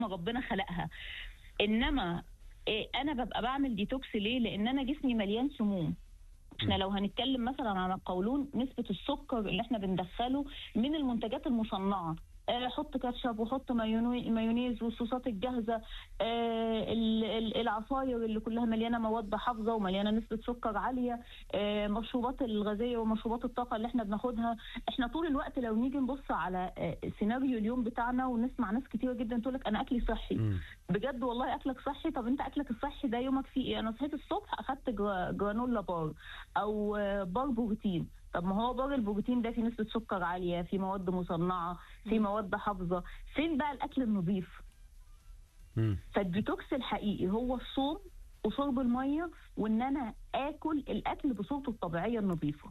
ربنا خلقها انما إيه انا ببقى بعمل ديتوكس ليه لان انا جسمي مليان سموم احنا لو هنتكلم مثلا عن القولون نسبه السكر اللي احنا بندخله من المنتجات المصنعه آه، حط كاتشب وحط مايوني- مايونيز والصوصات الجاهزه آه، ال- ال- العصاير اللي كلها مليانه مواد حافظه ومليانه نسبه سكر عاليه آه، مشروبات الغازيه ومشروبات الطاقه اللي احنا بناخدها احنا طول الوقت لو نيجي نبص على آه، سيناريو اليوم بتاعنا ونسمع ناس كتيره جدا تقول لك انا اكلي صحي مم. بجد والله اكلك صحي طب انت اكلك الصحي ده يومك فيه ايه انا صحيت الصبح اخدت جرا- جرانولا بار او آه، بار بروتين طب ما هو بار البروتين ده فيه نسبه سكر عاليه فيه مواد مصنعه فيه مواد حافظه فين بقى الاكل النظيف مم. فالديتوكس الحقيقي هو الصوم وشرب الميه وان انا اكل الاكل بصورته الطبيعيه النظيفه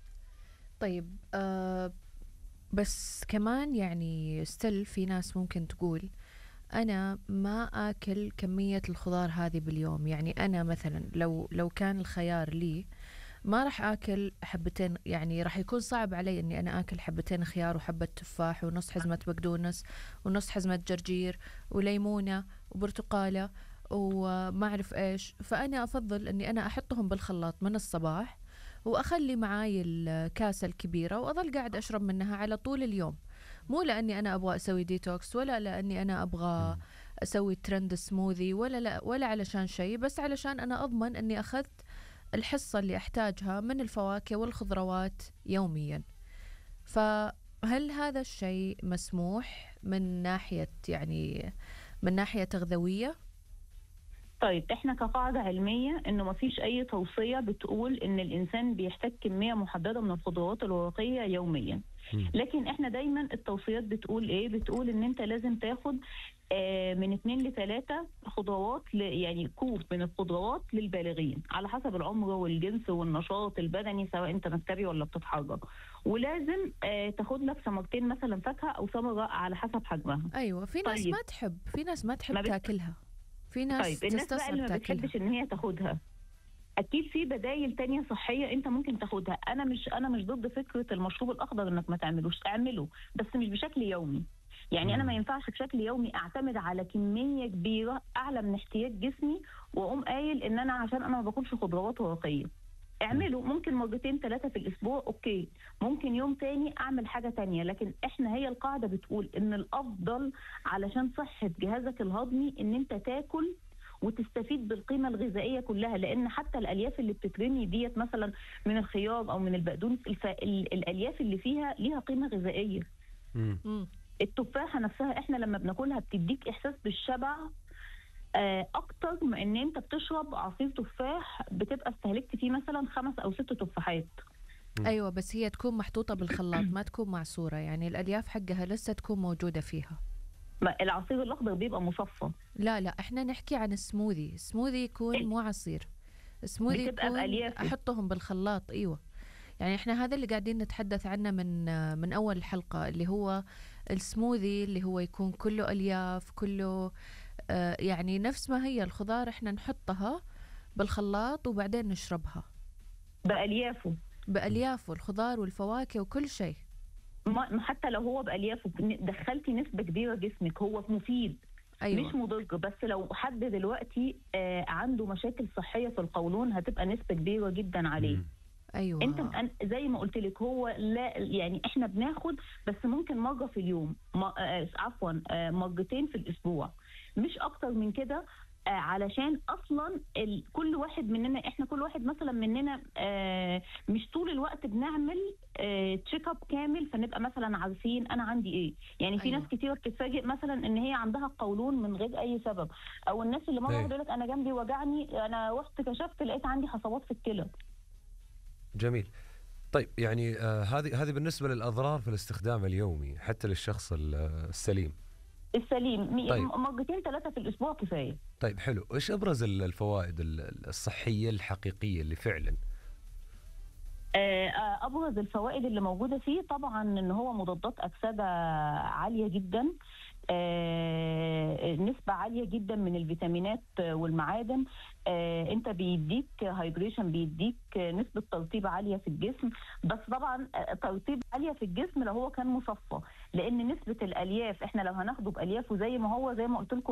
طيب آه بس كمان يعني ستيل في ناس ممكن تقول أنا ما آكل كمية الخضار هذه باليوم يعني أنا مثلا لو لو كان الخيار لي ما راح آكل حبتين يعني راح يكون صعب علي إني أنا آكل حبتين خيار وحبة تفاح ونص حزمة بقدونس ونص حزمة جرجير وليمونة وبرتقالة وما أعرف إيش فأنا أفضل إني أنا أحطهم بالخلاط من الصباح واخلي معاي الكاسه الكبيره واظل قاعد اشرب منها على طول اليوم مو لاني انا ابغى اسوي ديتوكس ولا لاني انا ابغى اسوي ترند سموذي ولا لا ولا علشان شيء بس علشان انا اضمن اني اخذت الحصه اللي احتاجها من الفواكه والخضروات يوميا فهل هذا الشيء مسموح من ناحيه يعني من ناحيه تغذويه طيب احنا كقاعدة علمية انه ما فيش اي توصية بتقول ان الانسان بيحتاج كمية محددة من الخضروات الورقية يوميا مم. لكن احنا دايما التوصيات بتقول ايه بتقول ان انت لازم تاخد آه، من اتنين لتلاتة خضروات ل- يعني كوب من الخضروات للبالغين على حسب العمر والجنس والنشاط البدني سواء انت مكتبي ولا بتتحرك ولازم آه، تاخد لك ثمرتين مثلا فاكهة او ثمرة على حسب حجمها ايوه في ناس طيب. ما تحب في ناس ما تحب ما بت- تاكلها في ناس طيب الناس بقى اللي تستصعب ما تاكلها بتحبش ان هي تاخدها اكيد في بدايل تانية صحيه انت ممكن تاخدها انا مش انا مش ضد فكره المشروب الاخضر انك ما تعملوش اعمله بس مش بشكل يومي يعني انا ما ينفعش بشكل يومي اعتمد على كميه كبيره اعلى من احتياج جسمي واقوم قايل ان انا عشان انا ما باكلش خضروات ورقيه اعمله ممكن مرتين ثلاثة في الأسبوع أوكي ممكن يوم تاني أعمل حاجة تانية لكن إحنا هي القاعدة بتقول إن الأفضل علشان صحة جهازك الهضمي إن أنت تاكل وتستفيد بالقيمه الغذائيه كلها لان حتى الالياف اللي بتترمي ديت مثلا من الخيار او من البقدونس الف... ال- الالياف اللي فيها ليها قيمه غذائيه مم. مم. التفاحه نفسها احنا لما بناكلها بتديك احساس بالشبع آه، اكتر من ان انت بتشرب عصير تفاح بتبقى استهلكت فيه مثلا خمس او ست تفاحات ايوه بس هي تكون محطوطه بالخلاط ما تكون معصوره يعني الالياف حقها لسه تكون موجوده فيها ما العصير الاخضر بيبقى مصفى لا لا احنا نحكي عن سموذي سموذي يكون إيه. مو عصير سموذي بتبقى يكون بأليافه. احطهم بالخلاط ايوه يعني احنا هذا اللي قاعدين نتحدث عنه من من اول الحلقه اللي هو السموذي اللي هو يكون كله الياف كله آه يعني نفس ما هي الخضار احنا نحطها بالخلاط وبعدين نشربها باليافه باليافه الخضار والفواكه وكل شيء ما حتى لو هو باليافه دخلتي نسبه كبيره جسمك هو مفيد ايوه مش مضر بس لو حد دلوقتي آه عنده مشاكل صحيه في القولون هتبقى نسبه كبيره جدا عليه مم. ايوه انت أن- زي ما قلت لك هو لا يعني احنا بناخد بس ممكن مره في اليوم ما- آه، عفوا آه، مرتين في الاسبوع مش اكتر من كده آه، علشان اصلا ال... كل واحد مننا احنا كل واحد مثلا مننا آه، مش طول الوقت بنعمل تشيك اب كامل فنبقى مثلا عارفين انا عندي ايه يعني في أيوة. ناس كتير بتتفاجئ مثلا ان هي عندها قولون من غير اي سبب او الناس اللي مره أيوة. واحده يقول لك انا جنبي وجعني انا رحت كشفت لقيت عندي حصوات في الكلى جميل طيب يعني آه هذه هذه بالنسبه للاضرار في الاستخدام اليومي حتى للشخص ال- آه، السليم السليم مي- طيب. مرتين ثلاثة في الأسبوع كفاية طيب حلو ايش ابرز ال- الفوائد ال- الصحيه الحقيقيه اللي فعلا آه، آه، أبرز الفوائد اللي موجودة فيه طبعا إن هو مضادات أكسدة عالية جدا آه، نسبة عالية جدا من الفيتامينات والمعادن آه، انت بيديك هايدريشن بيديك نسبة ترطيب عالية في الجسم بس طبعا آه، ترطيب عالية في الجسم لو هو كان مصفى لان نسبة الالياف احنا لو هناخده باليافه زي ما هو زي ما قلت لكم